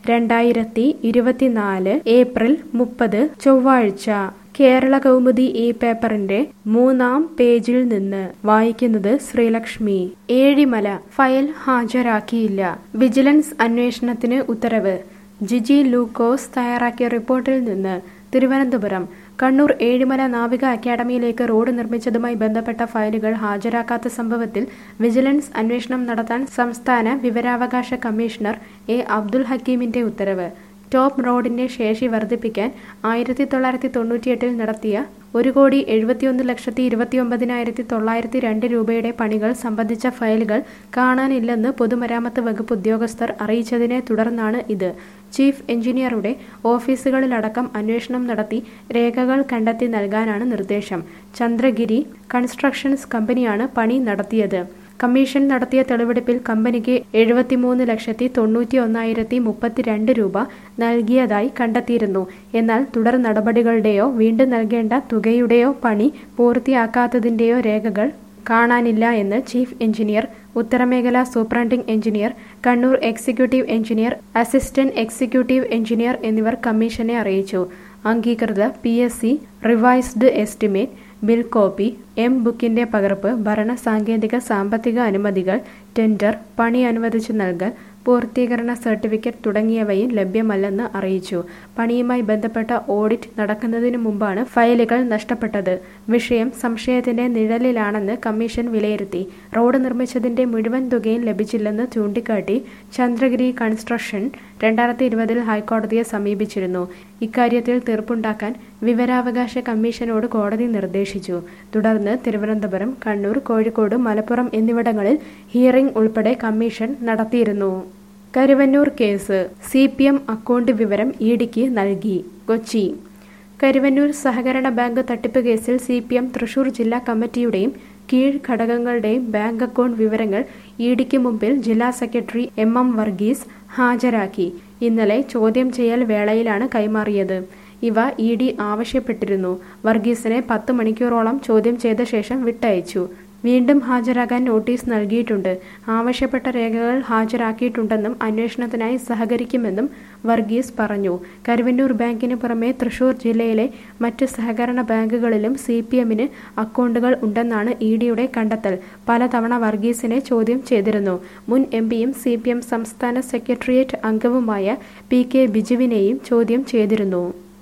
രണ്ടായിരത്തി ഇരുപത്തിനാല് ഏപ്രിൽ മുപ്പത് ചൊവ്വാഴ്ച കേരള കൗമുദി ഈ പേപ്പറിന്റെ മൂന്നാം പേജിൽ നിന്ന് വായിക്കുന്നത് ശ്രീലക്ഷ്മി ഏഴിമല ഫയൽ ഹാജരാക്കിയില്ല വിജിലൻസ് അന്വേഷണത്തിന് ഉത്തരവ് ജിജി ലൂക്കോസ് തയ്യാറാക്കിയ റിപ്പോർട്ടിൽ നിന്ന് തിരുവനന്തപുരം കണ്ണൂർ ഏഴിമല നാവിക അക്കാദമിയിലേക്ക് റോഡ് നിർമ്മിച്ചതുമായി ബന്ധപ്പെട്ട ഫയലുകൾ ഹാജരാക്കാത്ത സംഭവത്തിൽ വിജിലൻസ് അന്വേഷണം നടത്താൻ സംസ്ഥാന വിവരാവകാശ കമ്മീഷണർ എ അബ്ദുൽ ഹക്കീമിന്റെ ഉത്തരവ് ടോപ്പ് റോഡിന്റെ ശേഷി വർദ്ധിപ്പിക്കാൻ ആയിരത്തി തൊള്ളായിരത്തി തൊണ്ണൂറ്റിയെട്ടിൽ നടത്തിയ ഒരു കോടി എഴുപത്തിയൊന്ന് ലക്ഷത്തി ഇരുപത്തിയൊമ്പതിനായിരത്തി തൊള്ളായിരത്തി രണ്ട് രൂപയുടെ പണികൾ സംബന്ധിച്ച ഫയലുകൾ കാണാനില്ലെന്ന് പൊതുമരാമത്ത് വകുപ്പ് ഉദ്യോഗസ്ഥർ അറിയിച്ചതിനെ തുടർന്നാണ് ഇത് ചീഫ് എഞ്ചിനീയറുടെ ഓഫീസുകളിലടക്കം അന്വേഷണം നടത്തി രേഖകൾ കണ്ടെത്തി നൽകാനാണ് നിർദ്ദേശം ചന്ദ്രഗിരി കൺസ്ട്രക്ഷൻസ് കമ്പനിയാണ് പണി നടത്തിയത് കമ്മീഷൻ നടത്തിയ തെളിവെടുപ്പിൽ കമ്പനിക്ക് എഴുപത്തിമൂന്ന് ലക്ഷത്തി തൊണ്ണൂറ്റി ഒന്നായിരത്തി മുപ്പത്തിരണ്ട് രൂപ നൽകിയതായി കണ്ടെത്തിയിരുന്നു എന്നാൽ തുടർ നടപടികളുടെയോ വീണ്ടും നൽകേണ്ട തുകയുടെയോ പണി പൂർത്തിയാക്കാത്തതിന്റെയോ രേഖകൾ കാണാനില്ല എന്ന് ചീഫ് എഞ്ചിനീയർ ഉത്തരമേഖല superintending engineer Kannur executive engineer assistant executive engineer എന്നിവർ കമ്മീഷനെ അറിയിച്ചു അംഗീകൃത P S C revised estimate bill copy M ബുക്കിന്റെ പകർപ്പ് ഭരണ സാങ്കേതിക സാമ്പത്തിക അനുമതികൾ ടെൻഡർ പണി അനുവദിച്ചു നൽകൽ പൂർത്തീകരണ സർട്ടിഫിക്കറ്റ് തുടങ്ങിയവയും ലഭ്യമല്ലെന്ന് അറിയിച്ചു പണിയുമായി ബന്ധപ്പെട്ട ഓഡിറ്റ് നടക്കുന്നതിനു മുമ്പാണ് ഫയലുകൾ നഷ്ടപ്പെട്ടത് വിഷയം സംശയത്തിന്റെ നിഴലിലാണെന്ന് കമ്മീഷൻ വിലയിരുത്തി റോഡ് നിർമ്മിച്ചതിന്റെ മുഴുവൻ തുകയും ലഭിച്ചില്ലെന്ന് ചൂണ്ടിക്കാട്ടി ചന്ദ്രഗിരി കൺസ്ട്രക്ഷൻ രണ്ടായിരത്തി ഇരുപതിൽ ഹൈക്കോടതിയെ സമീപിച്ചിരുന്നു ഇക്കാര്യത്തിൽ തീർപ്പുണ്ടാക്കാൻ വിവരാവകാശ കമ്മീഷനോട് കോടതി നിർദ്ദേശിച്ചു തുടർന്ന് തിരുവനന്തപുരം കണ്ണൂർ കോഴിക്കോട് മലപ്പുറം എന്നിവിടങ്ങളിൽ ഹിയറിംഗ് ഉൾപ്പെടെ കമ്മീഷൻ നടത്തിയിരുന്നു Karuvannur case C P M account വിവരം ഇഡിക്ക് നൽകി കൊച്ചി കരുവന്നൂർ സഹകരണ ബാങ്ക് തട്ടിപ്പ് കേസിൽ സി പി എം തൃശൂർ ജില്ലാ കമ്മിറ്റിയുടെയും കീഴ് ഘടകങ്ങളുടെയും ബാങ്ക് അക്കൗണ്ട് വിവരങ്ങൾ ഇഡിക്ക് മുമ്പിൽ ജില്ലാ സെക്രട്ടറി എം എം വർഗീസ് ഹാജരാക്കി ഇന്നലെ ചോദ്യം ചെയ്യൽ വേളയിലാണ് കൈമാറിയത് ഇവ ഇ ഡി ആവശ്യപ്പെട്ടിരുന്നു വർഗീസിനെ പത്ത് മണിക്കൂറോളം ചോദ്യം ചെയ്ത ശേഷം വിട്ടയച്ചു വീണ്ടും ഹാജരാകാൻ നോട്ടീസ് നൽകിയിട്ടുണ്ട് ആവശ്യപ്പെട്ട രേഖകൾ ഹാജരാക്കിയിട്ടുണ്ടെന്നും അന്വേഷണത്തിനായി സഹകരിക്കുമെന്നും വർഗീസ് പറഞ്ഞു കരുവന്നൂർ ബാങ്കിന് പുറമെ തൃശൂർ ജില്ലയിലെ മറ്റ് സഹകരണ ബാങ്കുകളിലും സി പി എമ്മിന് അക്കൗണ്ടുകൾ ഉണ്ടെന്നാണ് ഇ ഡിയുടെ കണ്ടെത്തൽ പലതവണ വർഗീസിനെ ചോദ്യം ചെയ്തിരുന്നു മുൻ എം പിയും സി പി എം സംസ്ഥാന സെക്രട്ടേറിയറ്റ് അംഗവുമായ പി കെ ബിജുവിനെയും ചോദ്യം ചെയ്തിരുന്നു